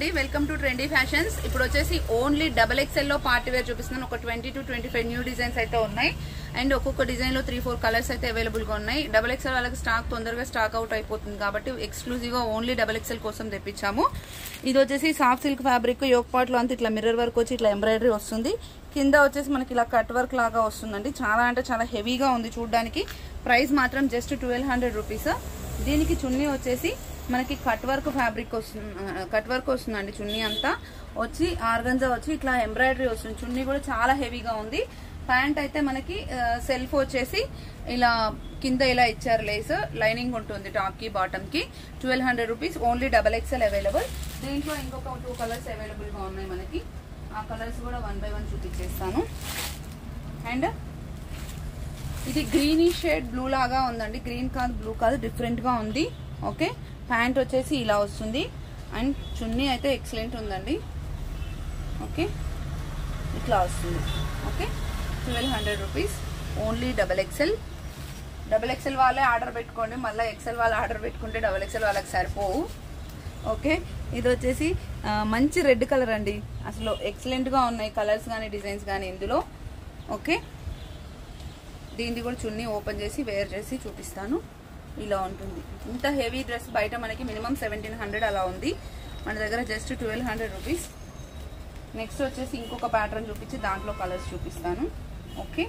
అండి welcome to trendy fashions ఇప్పుడు వచ్చేసి ఓన్లీ డబల్ ఎక్స్ఎల్ లో పార్టీ వేర్ చూపిస్తున్నాను ఒక twenty to twenty five new designs అయితే ఉన్నాయి అండ్ ఒక్కొక్క డిజైన్ లో త్రీ ఫోర్ కలర్స్ అయితే అవైలబుల్ గా ఉన్నాయి డబల్ ఎక్స్ఎల్ వాళ్ళకి స్టాక్ తొందరగా స్టాక్ అవుట్ అయిపోతుంది కాబట్టి ఎక్స్క్లూజివ్ గా ఓన్లీ డబల్ ఎక్స్ఎల్ కోసం తెప్పించాము ఇది వచ్చేసి soft silk fabric yoke part లో అంతా ఇట్లా మిర్రర్ వర్క్ వచ్చి ఇట్లా ఎంబ్రాయిడరీ వస్తుంది కింద వచ్చేసి మనకి ఇలా కట్ వర్క్ లాగా వస్తుందండి చాలా అంటే చాలా హెవీగా ఉంది చూడడానికి ప్రైస్ మాత్రం జస్ట్ ట్వెల్వ్ హండ్రెడ్ రూపీస్ దీనికి చున్నీ వచ్చేసి మనకి కట్ వర్క్ ఫ్యాబ్రిక్ వస్తుంది కట్ వర్క్ వస్తుందండి చున్నీ అంతా వచ్చి ఆర్గంజా వచ్చి ఇట్లా ఎంబ్రాయిడరీ వస్తుంది చున్నీ కూడా చాలా హెవీగా ఉంది ప్యాంట్ అయితే మనకి సెల్ఫ్ వచ్చేసి ఇలా కింద ఇలా ఇచ్చారు లేస్ లైనింగ్ ఉంటుంది టాప్ కి బాటమ్ కి twelve hundred rupees only double XL available దీంట్లో ఇంకొక టూ కలర్స్ అవైలబుల్ గా ఉన్నాయి మనకి ఆ కలర్స్ కూడా వన్ బై వన్ చూపించేస్తాను అండ్ ఇది గ్రీనీ షేడ్ బ్లూ లాగా ఉందండి గ్రీన్ కాదు బ్లూ కాదు డిఫరెంట్ గా ఉంది ఓకే ప్యాంట్ వచ్చేసి ఇలా వస్తుంది అండ్ చున్నీ అయితే ఎక్సలెంట్ ఉందండి ఓకే ఇట్లా వస్తుంది okay twelve hundred rupees only double XL double XL వాళ్ళే ఆర్డర్ పెట్టుకోండి మళ్ళీ ఎక్సెల్ వాళ్ళు ఆర్డర్ పెట్టుకుంటే డబల్ ఎక్సెల్ వాళ్ళకి సరిపోవు ఓకే ఇది వచ్చేసి ఆ, మంచి రెడ్ కలర్ అండి అసలు ఎక్సలెంట్గా ఉన్నాయి కలర్స్ కానీ డిజైన్స్ కానీ ఇందులో ఓకే దీన్ని కూడా చున్నీ ఓపెన్ చేసి వేర్ చేసి చూపిస్తాను ఇలా ఉంటుంది ఇంత హెవీ డ్రెస్ బయట మనకి మినిమం సెవెంటీన్ హండ్రెడ్ అలా ఉంది మన దగ్గర just twelve hundred rupees next వచ్చేసి ఇంకొక ప్యాటర్న్ చూపించి దాంట్లో కలర్స్ చూపిస్తాను ఓకే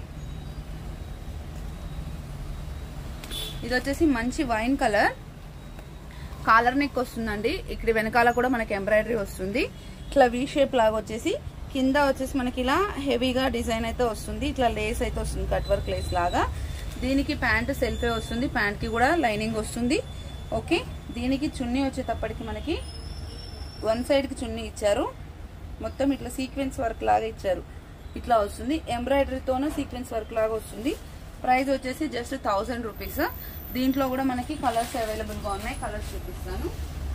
ఇది వచ్చేసి మంచి వైన్ కలర్ కాలర్ నెక్ వస్తుందండి ఇక్కడ వెనకాల కూడా మనకి ఎంబ్రాయిడరీ వస్తుంది ఇట్లా వీ షేప్ లాగా వచ్చేసి కింద వచ్చేసి మనకి ఇలా హెవీగా డిజైన్ అయితే వస్తుంది ఇట్లా లేస్ అయితే వస్తుంది కట్ వర్క్ లేస్ లాగా దీనికి ప్యాంట్ సెల్ఫే వస్తుంది ప్యాంట్ కి కూడా లైనింగ్ వస్తుంది ఓకే దీనికి చున్నీ వచ్చేటప్పటికి మనకి వన్ సైడ్ కి చున్నీ ఇచ్చారు మొత్తం ఇట్లా సీక్వెన్స్ వర్క్ లాగా ఇచ్చారు ఇట్లా వస్తుంది ఎంబ్రాయిడరీతోనే సీక్వెన్స్ వర్క్ లాగా వస్తుంది ప్రైస్ వచ్చేసి జస్ట్ థౌసండ్ రూపీస్ దీంట్లో కూడా మనకి కలర్స్ అవైలబుల్ గా ఉన్నాయి కలర్స్ చూపిస్తాను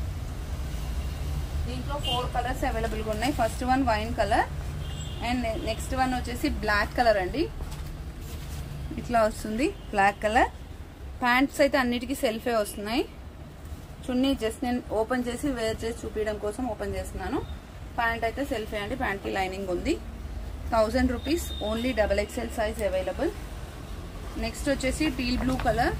దీంట్లో ఫోర్ కలర్స్ అవైలబుల్ గా ఉన్నాయి first one wine colour and next one వచ్చేసి బ్లాక్ కలర్ అండి ఇట్లా వస్తుంది బ్లాక్ కలర్ ప్యాంట్స్ అయితే అన్నిటికీ సెల్ఫే వస్తున్నాయి చున్నీ జస్ట్ నేను ఓపెన్ చేసి వేర్ చేసి చూపించడం కోసం ఓపెన్ చేస్తున్నాను ప్యాంట్ అయితే సెల్ఫే అండి ప్యాంట్కి లైనింగ్ ఉంది thousand rupees only double XL size available next వచ్చేసి టీల్ బ్లూ కలర్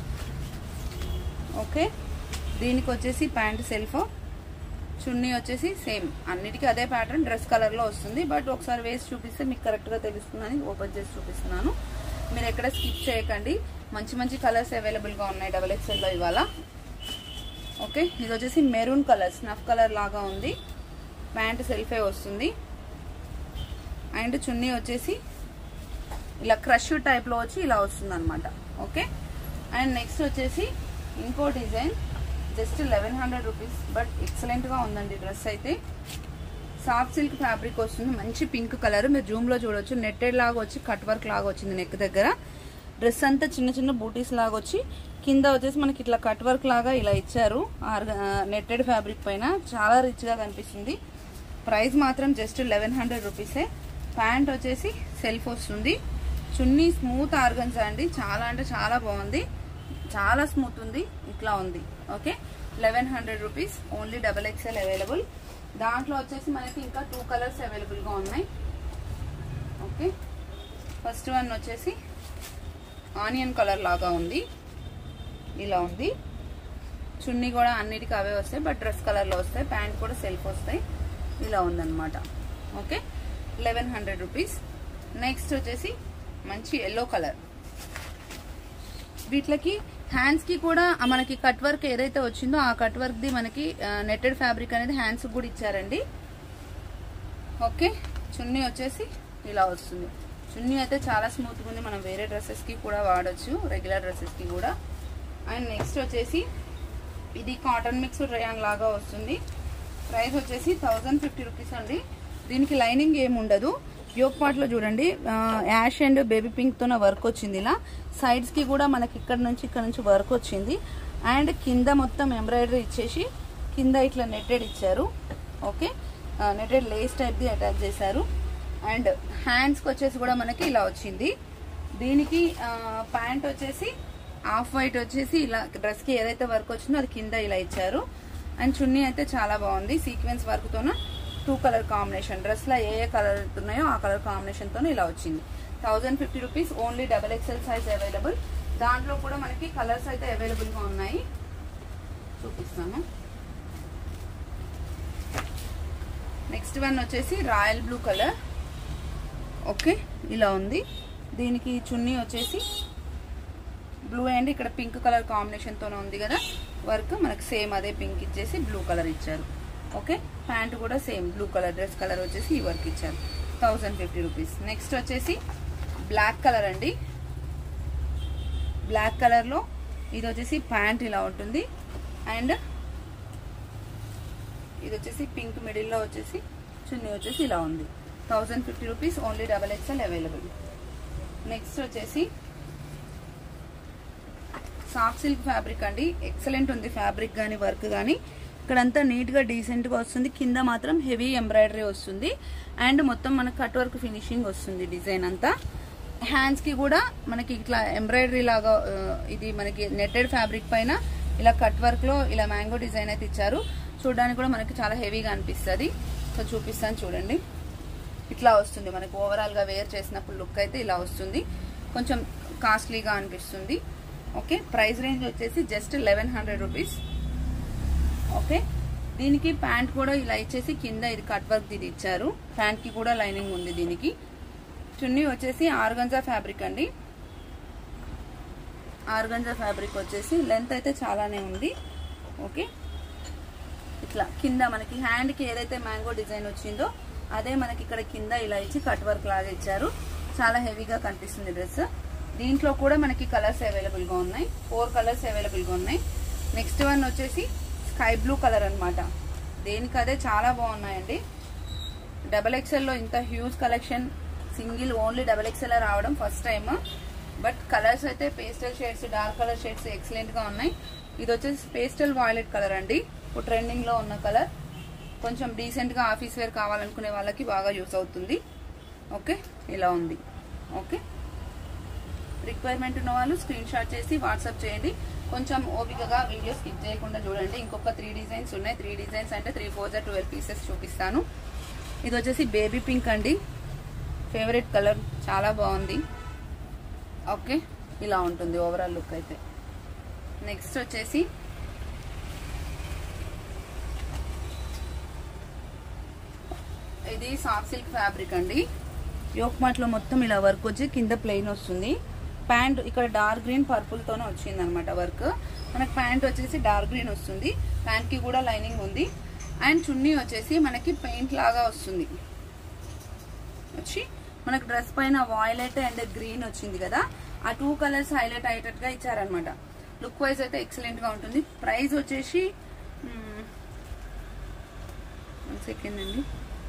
ఓకే దీనికి వచ్చేసి ప్యాంట్ సెల్ఫ్ చున్నీ వచ్చేసి సేమ్ అన్నిటికీ అదే ప్యాటర్న్ డ్రెస్ కలర్లో వస్తుంది బట్ ఒకసారి వేసి చూపిస్తే మీకు కరెక్ట్గా తెలుస్తుందని ఓపెన్ చేసి చూపిస్తున్నాను మీరు ఎక్కడ స్కిప్ చేయకండి మంచి మంచి కలర్స్ అవైలబుల్గా ఉన్నాయి డబల్ ఎక్స్ఎల్లో ఇవాళ ఓకే ఇది వచ్చేసి మెరూన్ కలర్ స్నఫ్ కలర్ లాగా ఉంది ప్యాంట్ సెల్ఫే వస్తుంది అండ్ చున్నీ వచ్చేసి ఇలా క్రష్ టైప్లో వచ్చి ఇలా వస్తుంది అనమాట ఓకే అండ్ నెక్స్ట్ వచ్చేసి ఇంకో design just eleven hundred rupees but ఎక్సలెంట్గా ఉందండి డ్రెస్ అయితే సాఫ్ట్ సిల్క్ ఫ్యాబ్రిక్ వస్తుంది మంచి పింక్ కలర్ మీరు జూమ్లో చూడొచ్చు నెట్టెడ్ లాగా వచ్చి కట్ వర్క్ లాగా వచ్చింది నెక్ దగ్గర డ్రెస్ అంతా చిన్న చిన్న బూటీస్ లాగా వచ్చి కింద వచ్చేసి మనకి ఇట్లా కట్ వర్క్ లాగా ఇలా ఇచ్చారు నెట్టెడ్ ఫ్యాబ్రిక్ పైన చాలా రిచ్గా కనిపిస్తుంది ప్రైస్ మాత్రం జస్ట్ లెవెన్ హండ్రెడ్ రూపీసే ప్యాంట్ వచ్చేసి సెల్ఫ్ వస్తుంది చున్నీ స్మూత్ ఆర్గన్స్ అండి చాలా అంటే చాలా బాగుంది చాలా స్మూత్ ఉంది ఇట్లా ఉంది okay eleven hundred rupees only double XL available దాంట్లో వచ్చేసి మనకి ఇంకా టూ కలర్స్ అవైలబుల్గా ఉన్నాయి ఓకే ఫస్ట్ వన్ వచ్చేసి ఆనియన్ కలర్ లాగా ఉంది ఇలా ఉంది చున్నీ కూడా అన్నిటికీ అవే వస్తాయి బట్ డ్రెస్ కలర్లో వస్తాయి ప్యాంట్ కూడా సెల్ఫ్ వస్తాయి ఇలా ఉందన్నమాట okay eleven hundred rupees next వచ్చేసి మంచి ఎల్లో కలర్ వీటికి హ్యాండ్స్ కి కూడా మనకి కట్ వర్క్ ఏదైతే వచ్చిందో ఆ కట్ వర్క్ ది మనకి నెట్టెడ్ ఫ్యాబ్రిక్ అనేది హ్యాండ్స్ కూడా ఇచ్చారండి ఓకే చున్నీ వచ్చేసి ఇలా వస్తుంది చున్నీ అయితే చాలా స్మూత్గా ఉంది మనం వేరే డ్రెస్సెస్ కి కూడా వాడచ్చు రెగ్యులర్ డ్రెస్సెస్ కి కూడా అండ్ నెక్స్ట్ వచ్చేసి ఇది కాటన్ మిక్స్ రేయాన్ లాగా వస్తుంది ప్రైస్ వచ్చేసి థౌజండ్ ఫిఫ్టీ రూపీస్ అండి దీనికి లైనింగ్ ఏమి ఉండదు యోక్ పార్ట్లో చూడండి యాష్ అండ్ బేబీ పింక్ తోన వర్క్ వచ్చింది ఇలా సైడ్స్ కి కూడా మనకి ఇక్కడ నుంచి ఇక్కడ నుంచి వర్క్ వచ్చింది అండ్ కింద మొత్తం ఎంబ్రాయిడరీ ఇచ్చేసి కింద ఇట్లా నెట్టెడ్ ఇచ్చారు ఓకే నెట్టెడ్ లేస్ టైప్ ది అటాచ్ చేశారు అండ్ హ్యాండ్స్కి వచ్చేసి కూడా మనకి ఇలా వచ్చింది దీనికి ప్యాంట్ వచ్చేసి ఆఫ్ వైట్ వచ్చేసి ఇలా డ్రెస్ కి ఏదైతే వర్క్ వచ్చిందో అది కింద ఇలా ఇచ్చారు అండ్ చున్నీ అయితే చాలా బాగుంది సీక్వెన్స్ వర్క్తోన టూ కలర్ కాంబినేషన్ డ్రెస్లో ఏ ఏ కలర్ ఉన్నాయో ఆ కలర్ కాంబినేషన్తో ఇలా వచ్చింది thousand fifty rupees only double XL size available దాంట్లో కూడా మనకి కలర్స్ అయితే అవైలబుల్గా ఉన్నాయి చూపిస్తాను నెక్స్ట్ వన్ వచ్చేసి రాయల్ బ్లూ కలర్ ఓకే ఇలా ఉంది దీనికి చున్నీ వచ్చేసి బ్లూ అండ్ ఇక్కడ పింక్ కలర్ కాంబినేషన్తోనే ఉంది కదా వర్క్ మనకి సేమ్ అదే పింక్ ఇచ్చేసి బ్లూ కలర్ ఇచ్చారు ఓకే ప్యాంట్ కూడా same blue colour dress colour వచ్చేసి ఈ వర్క్ ఇచ్చారు థౌజండ్ ఫిఫ్టీ రూపీస్ నెక్స్ట్ వచ్చేసి బ్లాక్ కలర్ అండి బ్లాక్ కలర్లో ఇది వచ్చేసి ప్యాంట్ ఇలా ఉంటుంది అండ్ ఇది వచ్చేసి పింక్ మిడిల్లో వచ్చేసి చున్నీ వచ్చేసి ఇలా ఉంది thousand fifty rupees only double XL available next వచ్చేసి సాఫ్ట్ సిల్క్ ఫ్యాబ్రిక్ అండి ఎక్సలెంట్ ఉంది ఫ్యాబ్రిక్ కానీ వర్క్ కానీ ఇక్కడంతా నీట్గా డీసెంట్గా వస్తుంది కింద మాత్రం హెవీ ఎంబ్రాయిడరీ వస్తుంది అండ్ మొత్తం మనకు కట్ వర్క్ ఫినిషింగ్ వస్తుంది డిజైన్ అంతా హ్యాండ్స్కి కూడా మనకి ఇట్లా ఎంబ్రాయిడరీ లాగా ఆ, ఇది మనకి నెట్టెడ్ ఫ్యాబ్రిక్ పైన ఇలా కట్ వర్క్లో ఇలా మ్యాంగో డిజైన్ అయితే ఇచ్చారు చూడడానికి కూడా మనకి చాలా హెవీగా అనిపిస్తుంది సో చూపిస్తాను చూడండి ఇట్లా వస్తుంది మనకి ఓవరాల్గా వేర్ చేసినప్పుడు లుక్ అయితే ఇలా వస్తుంది కొంచెం కాస్ట్లీగా అనిపిస్తుంది ఓకే ప్రైస్ రేంజ్ వచ్చేసి just eleven hundred rupees okay దీనికి ప్యాంట్ కూడా ఇలా ఇచ్చేసి కింద ఇది కట్ వర్క్ ఇది ఇచ్చారు ప్యాంట్ కి కూడా లైనింగ్ ఉంది దీనికి చున్నీ వచ్చేసి ఆర్గంజా ఫ్యాబ్రిక్ అండి ఆర్గంజా ఫ్యాబ్రిక్ వచ్చేసి లెంత్ అయితే చాలానే ఉంది ఓకే ఇట్లా కింద మనకి హ్యాండ్ కి ఏదైతే మ్యాంగో డిజైన్ వచ్చిందో అదే మనకి ఇక్కడ కింద ఇలా ఇచ్చి కట్ వర్క్ లాగా ఇచ్చారు చాలా హెవీగా కనిపిస్తుంది డ్రెస్ దీంట్లో కూడా మనకి కలర్స్ అవైలబుల్ గా ఉన్నాయి ఫోర్ కలర్స్ అవైలబుల్ గా ఉన్నాయి నెక్స్ట్ వన్ వచ్చేసి స్కై బ్లూ కలర్ అన్నమాట దేనికి అదే చాలా బాగున్నాయండి డబల్ ఎక్స్ఎల్ లో ఇంత huge collection single only double XL రావడం ఫస్ట్ టైం బట్ కలర్స్ అయితే pastel shades dark colour shades excellent గా ఉన్నాయి ఇది వచ్చేసి పేస్టల్ వాయిలెట్ కలర్ అండి ఇప్పుడు ట్రెండింగ్ లో ఉన్న కలర్ కొంచెం డీసెంట్ గా ఆఫీస్ వేర్ కావాలనుకునే వాళ్ళకి బాగా యూస్ అవుతుంది ఓకే ఇలా ఉంది ఓకే రిక్వైర్మెంట్ ఉన్న వాళ్ళు స్క్రీన్ షాట్ చేసి వాట్సాప్ చేయండి కొంచెం ఓపికగా వీడియో స్కిప్ చేయకుండా చూడండి ఇంకొక త్రీ డిజైన్స్ ఉన్నాయి త్రీ డిజైన్స్ అంటే త్రీ ఫోర్ జా ట్వెల్వ్ పీసెస్ చూపిస్తాను ఇది వచ్చేసి బేబీ పింక్ అండి ఫేవరెట్ కలర్ చాలా బాగుంది ఓకే ఇలా ఉంటుంది ఓవరాల్ లుక్ అయితే నెక్స్ట్ వచ్చేసి ఇది సాఫ్ట్ సిల్క్ ఫ్యాబ్రిక్ అండి యోక్ లో మొత్తం ఇలా వర్క్ వచ్చి కింద ప్లెయిన్ వస్తుంది ప్యాంట్ ఇక్కడ డార్క్ గ్రీన్ పర్పుల్ తోనే వచ్చింది అనమాట వర్క్ మనకి ప్యాంట్ వచ్చేసి డార్క్ గ్రీన్ వస్తుంది ప్యాంట్ కి కూడా లైనింగ్ ఉంది అండ్ చున్నీ వచ్చేసి మనకి పెయింట్ లాగా వస్తుంది వచ్చి మనకు డ్రెస్ పైన వాయిలెట్ అండ్ గ్రీన్ వచ్చింది కదా ఆ టూ కలర్స్ హైలైట్ అయ్యేటట్టుగా ఇచ్చారనమాట లుక్ వైజ్ అయితే ఎక్సలెంట్ గా ఉంటుంది ప్రైస్ వచ్చేసి వన్ సెకండ్ అండి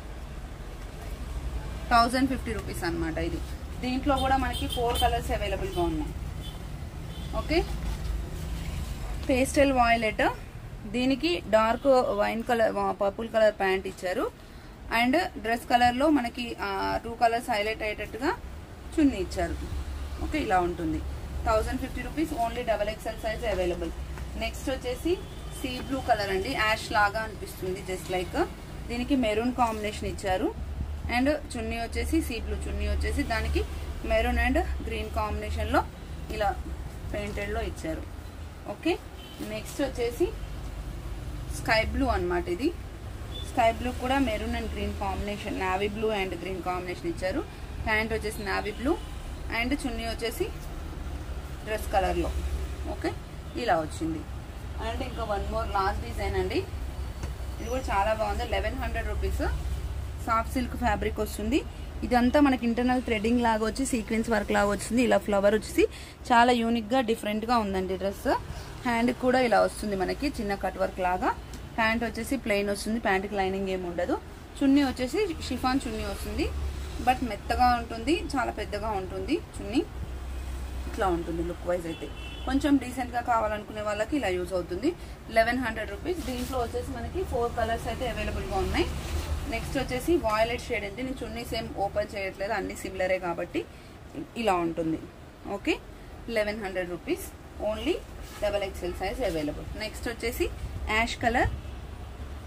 థౌజండ్ ఫిఫ్టీ రూపీస్ అనమాట ఇది దీంట్లో కూడా మనకి ఫోర్ కలర్స్ అవైలబుల్గా ఉన్నాయి ఓకే పేస్టల్ వాయిలెట్ దీనికి dark wine colour purple colour pant ఇచ్చారు అండ్ డ్రెస్ కలర్లో మనకి టూ కలర్స్ హైలైట్ అయ్యేటట్టుగా చున్నీ ఇచ్చారు ఓకే ఇలా ఉంటుంది thousand fifty rupees only double XL size available next వచ్చేసి సీ బ్లూ కలర్ అండి యాష్ లాగా అనిపిస్తుంది జస్ట్ లైక్ దీనికి మెరూన్ కాంబినేషన్ ఇచ్చారు అండ్ చున్నీ వచ్చేసి సీ బ్లూ చున్నీ వచ్చేసి దానికి మెరూన్ అండ్ గ్రీన్ కాంబినేషన్లో ఇలా పెయింటెడ్లో ఇచ్చారు ఓకే నెక్స్ట్ వచ్చేసి స్కై బ్లూ అన్నమాట ఇది స్కై బ్లూ కూడా maroon and green combination navy blue and green combination ఇచ్చారు ప్యాంట్ వచ్చేసి నావీ బ్లూ అండ్ చున్నీ వచ్చేసి డ్రెస్ కలర్లో ఓకే ఇలా వచ్చింది అండ్ ఇంకా వన్ మోర్ లాస్ట్ డిజైన్ అండి ఇది కూడా చాలా బాగుంది eleven hundred rupees soft silk fabric వస్తుంది ఇదంతా మనకి ఇంటర్నల్ థ్రెడింగ్ లాగా వచ్చి సీక్వెన్స్ వర్క్ లాగా వచ్చింది ఇలా ఫ్లవర్ వచ్చేసి చాలా యూనిక్గా డిఫరెంట్గా ఉందండి డ్రెస్ హ్యాండ్ కూడా ఇలా వస్తుంది మనకి చిన్న కట్ వర్క్ లాగా ప్యాంట్ వచ్చేసి ప్లెయిన్ వస్తుంది ప్యాంట్కి లైనింగ్ ఏమి ఉండదు చున్నీ వచ్చేసి షిఫాన్ చున్నీ వస్తుంది బట్ మెత్తగా ఉంటుంది చాలా పెద్దగా ఉంటుంది చున్నీ ఇట్లా ఉంటుంది లుక్ వైజ్ అయితే కొంచెం డీసెంట్గా కావాలనుకునే వాళ్ళకి ఇలా యూజ్ అవుతుంది లెవెన్ హండ్రెడ్ రూపీస్ దీంట్లో వచ్చేసి మనకి ఫోర్ కలర్స్ అయితే అవైలబుల్గా ఉన్నాయి నెక్స్ట్ వచ్చేసి వాయిలెట్ షేడ్ అండి నేను చున్నీ సేమ్ ఓపెన్ చేయట్లేదు అన్ని సిమిలరే కాబట్టి ఇలా ఉంటుంది okay eleven hundred rupees only double XL size available next వచ్చేసి ash colour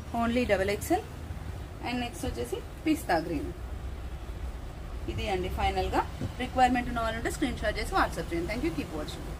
only double XL and next వచ్చేసి పిస్తా గ్రీన్ ఇది అండి ఫైనల్గా రిక్వైర్మెంట్ ఉన్న వాళ్ళంటే స్క్రీన్ షాట్ చేసి వాట్సాప్ చేయండి థ్యాంక్ యూ కీప్ వాచింగ్